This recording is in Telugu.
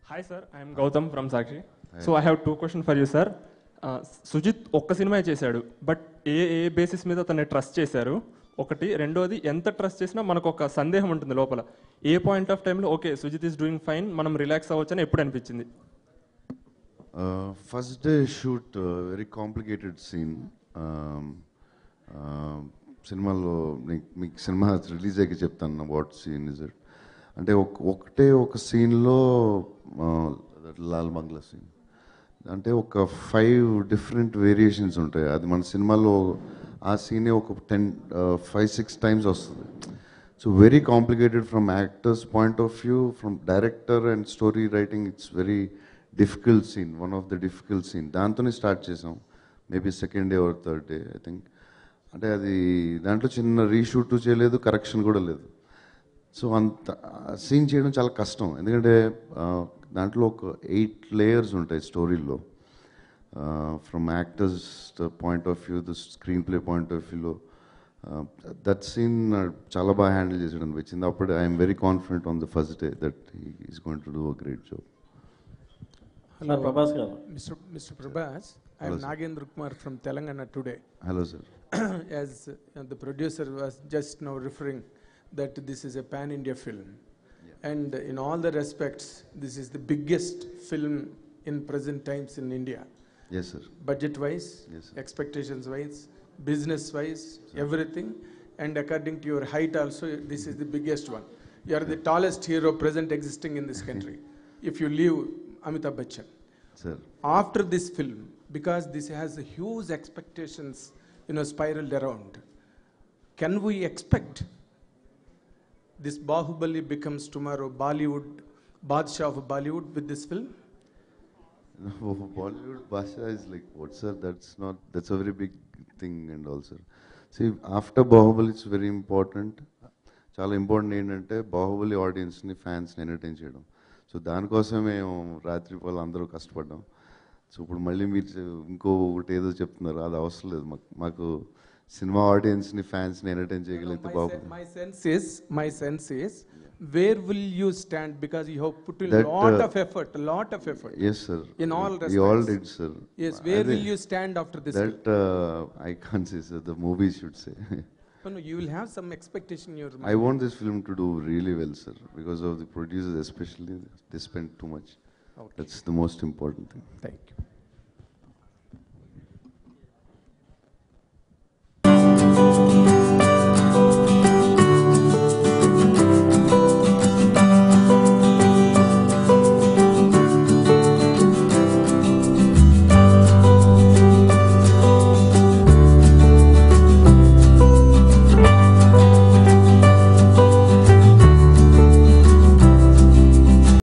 Hi sir I'm Gautam from Sakshi so I have two question for you sir Sujith ఒక్క సినిమా చేశాడు బట్ ఏ ఏ బేసిస్ మీద అతన్ని ట్రస్ట్ చేశారు ఒకటి రెండోది ఎంత ట్రస్ట్ చేసినా మనకు ఒక సందేహం ఉంటుంది లోపల ఏ పాయింట్ ఆఫ్ టైంలో okay Sujith is doing fine మనం రిలాక్స్ అవ్వచ్చు అని ఎప్పుడు అనిపించింది first day shoot very complicated scene సినిమాలో నీకు- మీకు సినిమా రిలీజ్ అయ్యాక చెప్తాను వాట్ సీన్ ఇస్ ఇట్ అంటే ఒక ఒకటే ఒక సీన్లో లాల్ బంగ్లా సీన్ అంటే ఒక ఫైవ్ డిఫరెంట్ వేరియేషన్స్ ఉంటాయి అది మన సినిమాలో ఆ సీనే ఒక టెన్ ఫైవ్ సిక్స్ టైమ్స్ వస్తుంది so very complicated from actors point of view from director and story writing it's very difficult scene one of the difficult scene దాంతోనే స్టార్ట్ చేసాం maybe second day or third day I think అంటే అది దాంట్లో చిన్న రీషూట్ చేయలేదు కరెక్షన్ కూడా లేదు సో అంత సీన్ చేయడం చాలా కష్టం ఎందుకంటే ఆ, దాంట్లో ఒక ఎయిట్ లేయర్స్ ఉంటాయి స్టోరీలో from actors point of view the screenplay point of వ్యూలో దట్ సీన్ చాలా బాగా హ్యాండిల్ చేసాడు అనిపించింది అప్పుడు I'm very confident on the first day that is going to do a great job sir Prabhas garu Mr. Mr. Prabhas, I am Hello, sir. Nagendra Kumar from Telangana today. Hello sir As uh, the producer was just now referring that this is a pan-India film. And in all the respects, this is the biggest film in present times in India. Yes sir Budget-wise, Yes, sir. expectations-wise, business-wise, everything. And according to your height also, this is the biggest one. You are the tallest hero present existing in this country. If you leave Amitabh Bachchan. Sir after this film, because this has a huge expectations, you know, spiraled around, can we expect this Bahubali becomes tomorrow Bollywood, Badshah of Bollywood with this film? No, Bollywood Basha is like, what sir? That's not, that's a very big thing and all sir. See, after Bahubali, it's very important. చాలా ఇంపార్టెంట్ ఏంటంటే బాహుబలి ఆడియన్స్ని ఫ్యాన్స్ని ఎంటర్టైన్ చేయడం సో దానికోసమే మేము రాత్రి పూల అందరూ కష్టపడ్డాం సో ఇప్పుడు మళ్ళీ మీరు చె- ఇంకో ఒకటి ఏదో చెప్తున్నారు అది అవసరం లేదు మాకు మాకు సినిమా ఆడియన్స్ని ఫ్యాన్స్ని ఎంటర్టైన్ చేయగలిగితే my, se- బాగుంది my sense is, my sense is, where will you stand? Because you have put in a That, lot uh, of effort, a lot of effort. Yes sir In all you all respects. Did sir Yes, where will you stand after this film? That I can say sir the movie should say No, no, you will have some expectation in your mind. I want this film to do really well, sir, because of the producers, especially. They spent too much. Okay. That's the most important thing. Thank you.